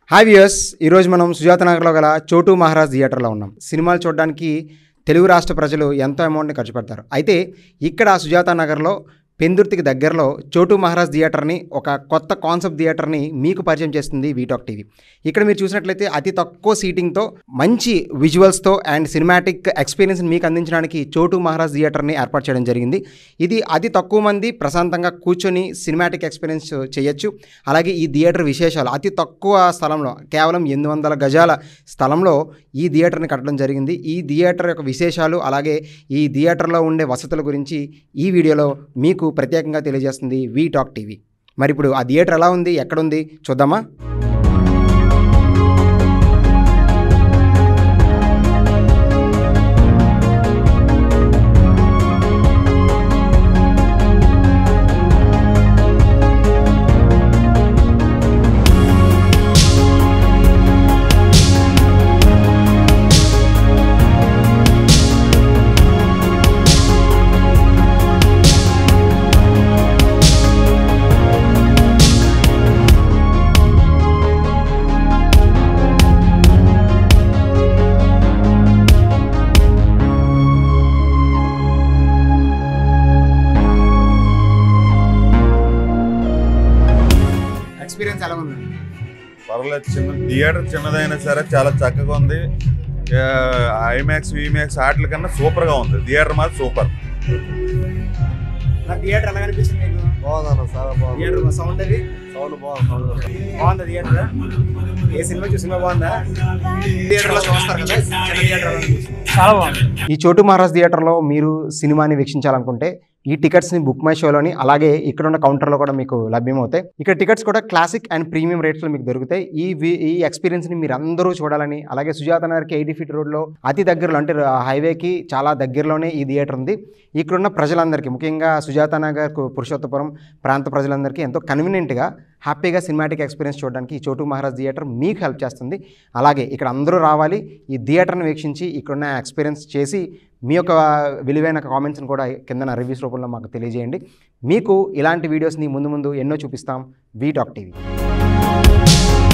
hi viewers ఈరోజు మనం సుజాత నగర్లో గల చోటు మహారాజ్ థియేటర్లో ఉన్నాం సినిమాలు చూడడానికి తెలుగు రాష్ట్ర ప్రజలు ఎంతో అమౌంట్ని ఖర్చు పెడతారు అయితే ఇక్కడ సుజాత నగర్లో పెందుర్తికి దగ్గరలో చోటు మహారాజ్ థియేటర్ని ఒక కొత్త కాన్సెప్ట్ థియేటర్ని మీకు పరిచయం చేస్తుంది వీటాక్ టీవీ ఇక్కడ మీరు చూసినట్లయితే అతి తక్కువ సీటింగ్తో మంచి విజువల్స్తో అండ్ సినిమాటిక్ ఎక్స్పీరియన్స్ని మీకు అందించడానికి చోటు మహారాజ్ థియేటర్ని ఏర్పాటు చేయడం జరిగింది ఇది అతి తక్కువ మంది ప్రశాంతంగా కూర్చొని సినిమాటిక్ ఎక్స్పీరియన్స్ చేయొచ్చు అలాగే ఈ థియేటర్ విశేషాలు అతి తక్కువ స్థలంలో కేవలం ఎనిమిది వందల గజాల స్థలంలో ఈ థియేటర్ని కట్టడం జరిగింది ఈ థియేటర్ యొక్క విశేషాలు అలాగే ఈ థియేటర్లో ఉండే వసతుల గురించి ఈ వీడియోలో మీకు ప్రత్యేకంగా తెలియజేస్తుంది వీ టాక్ టీవీ మరి ఇప్పుడు ఆ థియేటర్ ఎలా ఉంది ఎక్కడుంది చూద్దామా ఎక్స్పీరియన్స్ ఎలా ఉంది పర్లేదు చిన్న థియేటర్ చిన్నదైనా సరే చాలా చక్కగా ఉంది ఐమాక్స్ విమాక్స్ వాటి కన్నా సూపర్ గా ఉంది థియేటర్ మాత్రం సూపర్ నా థియేటర్ ఎలా కనిపిస్తుంది మీకు బాగుందన్న చాలా బాగుంది థియేటర్ సౌండ్ అది సౌండ్ బాగుంది సౌండ్ బాగుందా థియేటర్ ఏ సినిమా చూసి సినిమా బాగుందా థియేటర్లో చూస్తారు కదా చిన్న థియేటర్ చాలా బాగుంది ఈ చోటు మహారాజ్ థియేటర్లో మీరు సినిమాని వీక్షించాలనుకుంటే ఈ టికెట్స్ని బుక్ మై షోలోని అలాగే ఇక్కడ ఉన్న కౌంటర్లో కూడా మీకు లభ్యమవుతాయి ఇక్కడ టికెట్స్ కూడా క్లాసిక్ అండ్ ప్రీమియం రేట్స్లో మీకు దొరుకుతాయి ఈ వి- ఈ ఎక్స్పీరియన్స్ని మీరు అందరూ చూడాలని అలాగే సుజాత నగర్కి ఎయిటీ ఫీట్ రోడ్లో అతి దగ్గరలో అంటే హైవేకి చాలా దగ్గరలోనే ఈ థియేటర్ ఉంది ఇక్కడున్న ప్రజలందరికీ ముఖ్యంగా సుజాత నగర్ కు- పురుషోత్తపురం ప్రాంత ప్రజలందరికీ ఎంతో కన్వీనియంట్గా హ్యాపీగా సినిమాటిక్ ఎక్స్పీరియన్స్ చూడడానికి ఈ చోటు మహారాజ్ థియేటర్ మీకు హెల్ప్ చేస్తుంది అలాగే ఇక్కడ అందరూ రావాలి ఈ థియేటర్ని వీక్షించి ఇక్కడున్న ఎక్స్పీరియన్స్ చేసి మీ యొక్క విలువైన కామెంట్స్ని కూడా కింద రివ్యూస్ రూపంలో మాకు తెలియజేయండి మీకు ఇలాంటి వీడియోస్ని ముందు ముందు ఎన్నో చూపిస్తాం వీ టాక్ టీవీ